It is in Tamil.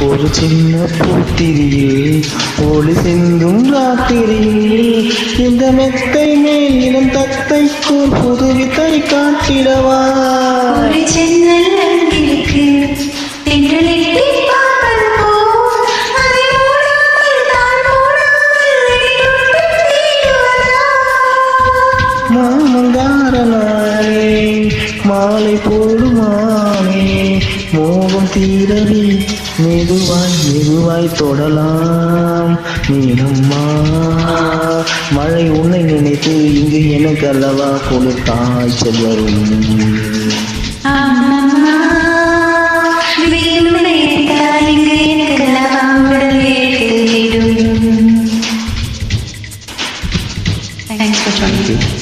ஒரு சின்ன பூத்திரியில் ஒளி சிந்தும் ராத்திரியில் இந்த மெத்தை மேல் இனம் தத்தைக்குள் புது வித்தை காட்டிடவா ஒரு ஜன்னல் அங்கிருக்கு தென்றலிட்டு பார்ப்பது போல் அதை மூடாமல் தான் மூடாமல் இடியுற்று தீண்டுவதா? மாமங்காரனாயே மாலை போடுமானே மோகம் தீரவி மெதுவாய் மெதுவாய் தொடலாம் நீனம்மா மழை உன்னை நினைத்து இங்கு எனக்கு அல்லவா குளிர் காய்ச்சல் வரும் அம்மம்மா, வெயிலுனை அடித்தால் இங்கு எனக்கு அல்லவா உடல் வேர்த்திடும். Thanks for joining.